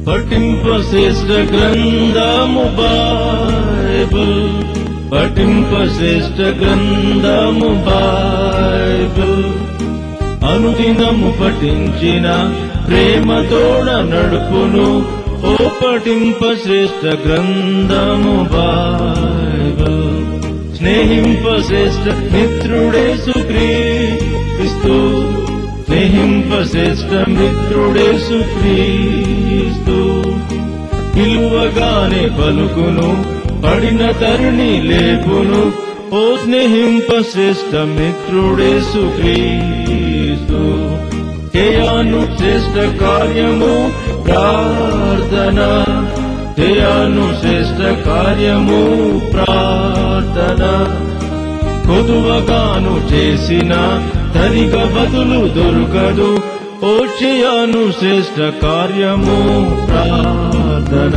పఠింప శ్రేష్ఠ గ్రంథము బైబుల్ పఠింప శ్రేష్ఠ గ్రంథము బైబుల్ అనుదినము పఠించిన ప్రేమతోడ నడుపును ఓ పఠింప శ్రేష్ఠ గ్రంథము బైబుల్ స్నేహింప శ్రేష్ఠ మిత్రుడే సుక్రీస్తు స్నేహింప శ్రేష్ఠ మిత్రుడే సుక్రీస్తు పిలువగానే పలుకును పడిన తరుణి లేపును ఓ స్నేహింప శ్రేష్ఠ మిత్రుడే సుక్రీస్తు చేయను శ్రేష్ఠ కార్యము ప్రార్థన చేయను శ్రేష్ఠ కార్యము ప్రార్థన కొదువగాను చేసిన తరిగ బదులు దొరకదు ఓ చేయను శ్రేష్ఠ కార్యము ప్రార్థన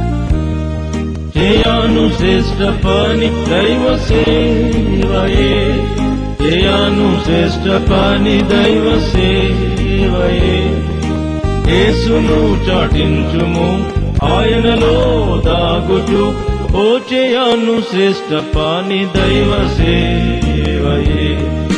చేయను శ్రేష్ఠ పని దైవ సేవయే చేయను శ్రేష్ఠ పని దైవ సేవయే యేసును చాటించుము ఆయనలో దాగుచు ఓ చేయను శ్రేష్ఠ పాని దైవ సేవయే